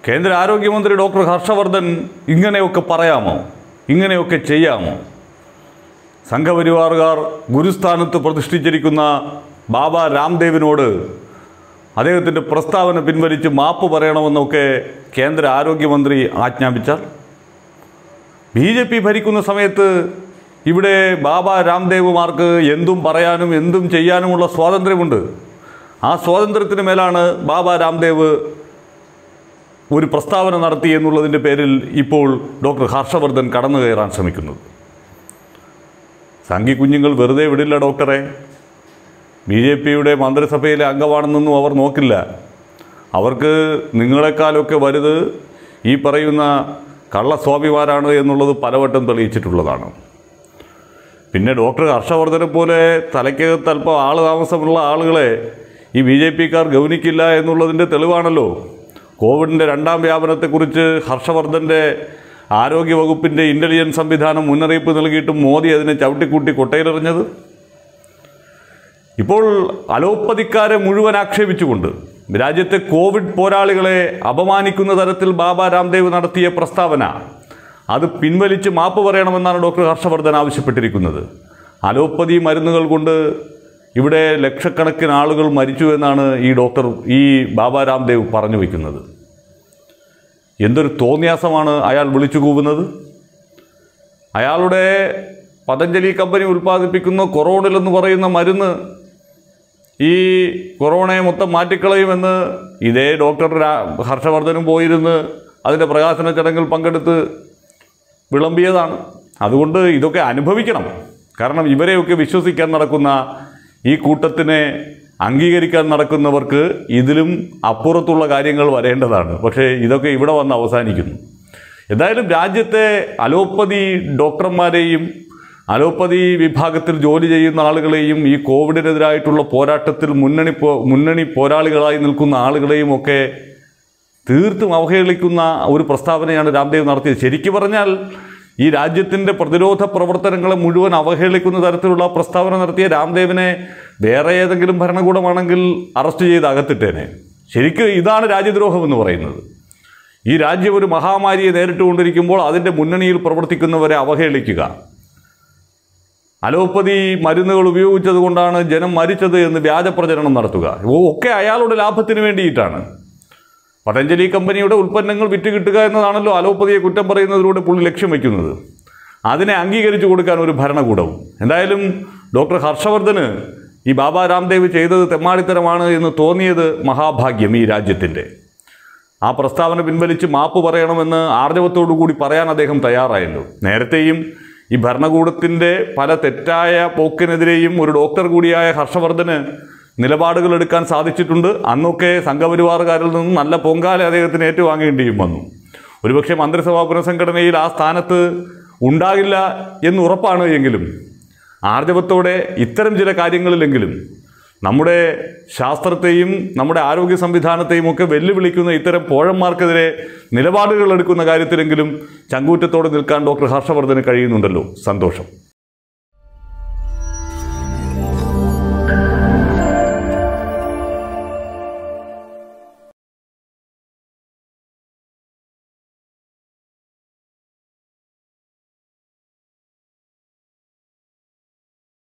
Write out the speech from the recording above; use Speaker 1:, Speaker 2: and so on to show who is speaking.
Speaker 1: കേന്ദ്ര ആരോഗ്യമന്ത്രി ഡോക്ടർ ഹർഷവർദ്ധൻ ഇങ്ങനെയൊക്കെ പറയാമോ ഇങ്ങനെയൊക്കെ ചെയ്യാമോ സംഘപരിവാറുകാർ ഗുരുസ്ഥാനത്ത് പ്രതിഷ്ഠിച്ചിരിക്കുന്ന ബാബ രാംദേവിനോട് അദ്ദേഹത്തിൻ്റെ പ്രസ്താവന പിൻവലിച്ച് മാപ്പ് പറയണമെന്നൊക്കെ കേന്ദ്ര ആരോഗ്യമന്ത്രി ആജ്ഞാപിച്ചാൽ ബി ജെ പി ഭരിക്കുന്ന സമയത്ത് ഇവിടെ ബാബ രാംദേവുമാർക്ക് എന്തും പറയാനും എന്തും ചെയ്യാനുമുള്ള സ്വാതന്ത്ര്യമുണ്ട് ആ സ്വാതന്ത്ര്യത്തിന് മേലാണ് ബാബ രാംദേവ് ഒരു പ്രസ്താവന നടത്തി എന്നുള്ളതിൻ്റെ പേരിൽ ഇപ്പോൾ ഡോക്ടർ ഹർഷവർദ്ധൻ കടന്നു കയറാൻ ശ്രമിക്കുന്നത് സംഘി കുഞ്ഞുങ്ങൾ വെറുതെ വിടില്ല ഡോക്ടറെ ബി ജെ പിയുടെ മന്ത്രിസഭയിലെ അംഗമാണെന്നൊന്നും അവർ നോക്കില്ല അവർക്ക് നിങ്ങളെക്കാളൊക്കെ വലുത് ഈ പറയുന്ന കള്ളസ്വാമിമാരാണ് എന്നുള്ളത് പലവട്ടം തെളിയിച്ചിട്ടുള്ളതാണ് പിന്നെ ഡോക്ടർ ഹർഷവർദ്ധനെ പോലെ തലയ്ക്കകത്ത് അല്പം ആൾ താമസമുള്ള ആളുകളെ ഈ ബി ജെ പിക്കാർ ഗൗനിക്കില്ല എന്നുള്ളതിൻ്റെ തെളിവാണല്ലോ കോവിഡിൻ്റെ രണ്ടാം വ്യാപനത്തെക്കുറിച്ച് ഹർഷവർദ്ധൻ്റെ ആരോഗ്യവകുപ്പിൻ്റെ ഇൻ്റലിജൻസ് സംവിധാനം മുന്നറിയിപ്പ് നൽകിയിട്ടും മോദി അതിനെ ചവിട്ടിക്കൂട്ടി കൊട്ടയിലെറിഞ്ഞത് ഇപ്പോൾ അലോപ്പതിക്കാരെ മുഴുവൻ ആക്ഷേപിച്ചുകൊണ്ട് രാജ്യത്തെ കോവിഡ് പോരാളികളെ അപമാനിക്കുന്ന തരത്തിൽ ബാബ രാംദേവ് നടത്തിയ പ്രസ്താവന അത് പിൻവലിച്ച് മാപ്പ് പറയണമെന്നാണ് ഡോക്ടർ ഹർഷവർദ്ധൻ ആവശ്യപ്പെട്ടിരിക്കുന്നത് അലോപ്പതി മരുന്നുകൾ കൊണ്ട് ഇവിടെ ലക്ഷക്കണക്കിന് ആളുകൾ മരിച്ചു എന്നാണ് ഈ ഡോക്ടർ ഈ ബാബ രാംദേവ് പറഞ്ഞു വയ്ക്കുന്നത് എന്തൊരു തോന്നിയാസമാണ് അയാൾ വിളിച്ചു കൂവുന്നത് അയാളുടെ പതഞ്ജലി കമ്പനി ഉൽപ്പാദിപ്പിക്കുന്ന കൊറോണിൽ എന്ന് പറയുന്ന മരുന്ന് ഈ കൊറോണയെ മൊത്തം മാറ്റിക്കളയുമെന്ന് ഇതേ ഡോക്ടർ രാ- ഹർഷവർദ്ധനും പോയിരുന്ന് അതിൻ്റെ പ്രകാശന ചടങ്ങിൽ പങ്കെടുത്ത് വിളമ്പിയതാണ് അതുകൊണ്ട് ഇതൊക്കെ അനുഭവിക്കണം കാരണം ഇവരെയൊക്കെ വിശ്വസിക്കാൻ നടക്കുന്ന ഈ കൂട്ടത്തിനെ അംഗീകരിക്കാൻ നടക്കുന്നവർക്ക് ഇതിലും അപ്പുറത്തുള്ള കാര്യങ്ങൾ വരേണ്ടതാണ് പക്ഷേ ഇതൊക്കെ ഇവിടെ വന്ന് അവസാനിക്കുന്നു എന്തായാലും രാജ്യത്തെ അലോപ്പതി ഡോക്ടർമാരെയും അലോപ്പതി വിഭാഗത്തിൽ ജോലി ചെയ്യുന്ന ആളുകളെയും ഈ കോവിഡിനെതിരായിട്ടുള്ള പോരാട്ടത്തിൽ മുന്നണി പോ മുന്നണി പോരാളികളായി നിൽക്കുന്ന ആളുകളെയും ഒക്കെ തീർത്തും അവഹേളിക്കുന്ന ഒരു പ്രസ്താവനയാണ് രാംദേവ് നടത്തിയത് ശരിക്കു പറഞ്ഞാൽ ഈ രാജ്യത്തിൻ്റെ പ്രതിരോധ പ്രവർത്തനങ്ങളെ മുഴുവൻ അവഹേളിക്കുന്ന തരത്തിലുള്ള പ്രസ്താവന നടത്തിയ രാംദേവിനെ വേറെ ഏതെങ്കിലും ഭരണകൂടമാണെങ്കിൽ അറസ്റ്റ് ചെയ്ത് അകത്തിട്ടേനെ ശരിക്കും ഇതാണ് രാജ്യദ്രോഹം എന്ന് പറയുന്നത് ഈ രാജ്യം ഒരു മഹാമാരിയെ നേരിട്ടുകൊണ്ടിരിക്കുമ്പോൾ അതിൻ്റെ മുന്നണിയിൽ പ്രവർത്തിക്കുന്നവരെ അവഹേളിക്കുക അലോപ്പതി മരുന്നുകൾ ഉപയോഗിച്ചത് കൊണ്ടാണ് ജനം മരിച്ചത് എന്ന് വ്യാജ പ്രചരണം നടത്തുക ഓ- ഒക്കെ അയാളുടെ ലാഭത്തിന് വേണ്ടിയിട്ടാണ് പതഞ്ജലി കമ്പനിയുടെ ഉൽപ്പന്നങ്ങൾ വിറ്റ് കിട്ടുക എന്നതാണല്ലോ അലോപ്പതിയെ കുറ്റം പറയുന്നതിലൂടെ പുള്ളി ലക്ഷ്യം വയ്ക്കുന്നത് അതിനെ അംഗീകരിച്ചു കൊടുക്കാൻ ഒരു ഭരണകൂടവും എന്തായാലും ഡോക്ടർ ഹർഷവർദ്ധന് ഈ ബാബ രാംദേവ് ചെയ്തത് തെമ്മാടിത്തരമാണ് എന്ന് തോന്നിയത് മഹാഭാഗ്യം ഈ രാജ്യത്തിൻ്റെ ആ പ്രസ്താവന പിൻവലിച്ച് മാപ്പ് പറയണമെന്ന് ആർജവത്തോടു കൂടി പറയാൻ അദ്ദേഹം തയ്യാറായല്ലോ നേരത്തെയും ഈ ഭരണകൂടത്തിൻ്റെ പല തെറ്റായ പോക്കിനെതിരെയും ഒരു ഡോക്ടർ കൂടിയായ ഹർഷവർദ്ധന് നിലപാടുകൾ എടുക്കാൻ സാധിച്ചിട്ടുണ്ട് അന്നൊക്കെ സംഘപരിവാറുകാരിൽ നിന്നും നല്ല പൊങ്കാല അദ്ദേഹത്തിന് ഏറ്റുവാങ്ങേണ്ടിയും വന്നു ഒരുപക്ഷെ മന്ത്രിസഭാ പുനഃസംഘടനയിൽ ആ സ്ഥാനത്ത് ഉണ്ടാകില്ല എന്ന് ഉറപ്പാണ് എങ്കിലും ആർജവത്തോടെ ഇത്തരം ചില കാര്യങ്ങളിലെങ്കിലും നമ്മുടെ ശാസ്ത്രത്തെയും നമ്മുടെ ആരോഗ്യ സംവിധാനത്തെയും ഒക്കെ വെല്ലുവിളിക്കുന്ന ഇത്തരം പോഴന്മാർക്കെതിരെ നിലപാടുകൾ എടുക്കുന്ന കാര്യത്തിലെങ്കിലും ചങ്കൂറ്റത്തോടെ നിൽക്കാൻ ഡോക്ടർ ഹർഷവർദ്ധന് കഴിയുന്നുണ്ടല്ലോ സന്തോഷം